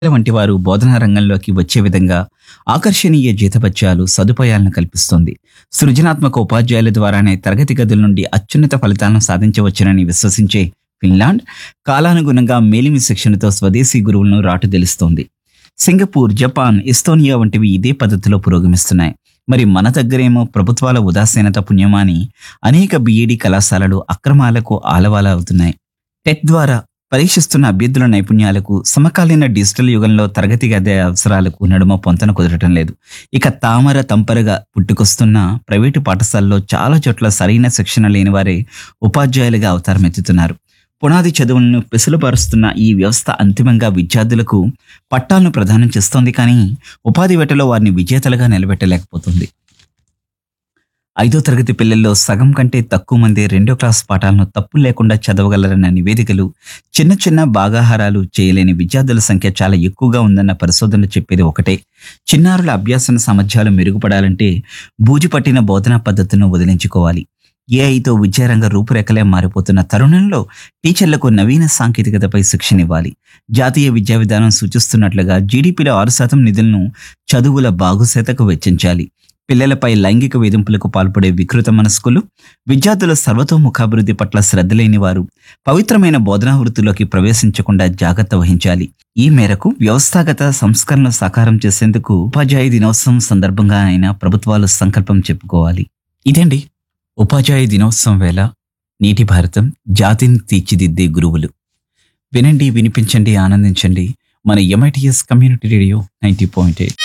వంటి వారు బోధనా రంగంలోకి వచ్చే విధంగా ఆకర్షణీయ జీతభత్యాలు సదుపాయాలను కల్పిస్తోంది సృజనాత్మక ఉపాధ్యాయుల ద్వారానే తరగతి గదుల నుండి అత్యున్నత ఫలితాలను సాధించవచ్చునని విశ్వసించే ఫిన్లాండ్ కాలానుగుణంగా మేలిమి శిక్షణతో స్వదేశీ గురువులను రాటుదెలుస్తోంది సింగపూర్ జపాన్ ఎస్తోనియా వంటివి ఇదే పద్ధతిలో పురోగమిస్తున్నాయి మరి మన దగ్గరేమో ప్రభుత్వాల ఉదాసీనత పుణ్యమాని అనేక బీఈడి కళాశాలలు అక్రమాలకు ఆలవాల అవుతున్నాయి టెట్ ద్వారా పరీక్షిస్తున్న అభ్యర్థుల నైపుణ్యాలకు సమకాలీన డిజిటల్ యుగంలో తరగతి గది అవసరాలకు నడుమ పొంతన కుదరటం లేదు ఇక తామర తంపరగా పుట్టుకొస్తున్న ప్రైవేటు పాఠశాలలో చాలా చోట్ల సరైన శిక్షణ లేని వారే ఉపాధ్యాయులుగా అవతారం ఎత్తుతున్నారు పునాది చదువులను పెసులుపరుస్తున్న ఈ వ్యవస్థ అంతిమంగా విద్యార్థులకు పట్టాలను ప్రదానం చేస్తోంది కానీ ఉపాధి వేటలో వారిని విజేతలుగా నిలబెట్టలేకపోతుంది ఐదో తరగతి పిల్లల్లో సగం కంటే తక్కువ మంది రెండో క్లాస్ పాఠాలను తప్పు లేకుండా చదవగలరన్న నివేదికలు చిన్న చిన్న భాగాహారాలు చేయలేని విద్యార్థుల సంఖ్య చాలా ఎక్కువగా ఉందన్న పరిశోధనలు చెప్పేది ఒకటే చిన్నారుల అభ్యాసన సామర్థ్యాలు మెరుగుపడాలంటే బూజు పట్టిన బోధనా పద్ధతులను వదిలించుకోవాలి ఏఐతో విద్యారంగ రూపురేఖలే మారిపోతున్న తరుణంలో టీచర్లకు నవీన సాంకేతికతపై శిక్షణ ఇవ్వాలి జాతీయ విద్యా విధానం సూచిస్తున్నట్లుగా జీడిపిలో ఆరు శాతం నిధులను చదువుల బాగుసేతకు వెచ్చించాలి పిల్లలపై లైంగిక వేధింపులకు పాల్పడే వికృత మనస్కులు విద్యార్థుల సర్వతోముఖాభివృద్ధి పట్ల శ్రద్ధ లేని వారు పవిత్రమైన బోధనా వృత్తిలోకి ప్రవేశించకుండా జాగ్రత్త వహించాలి ఈ మేరకు వ్యవస్థాగత సంస్కరణలు సాకారం చేసేందుకు ఉపాధ్యాయ దినోత్సవం సందర్భంగా అయినా ప్రభుత్వాలు సంకల్పం చెప్పుకోవాలి ఇదండి ఉపాధ్యాయ దినోత్సవం వేళ నీటి భారతం జాతిని తీర్చిదిద్దే గురువులు వినండి వినిపించండి ఆనందించండి మన MITS community radio ninety point eight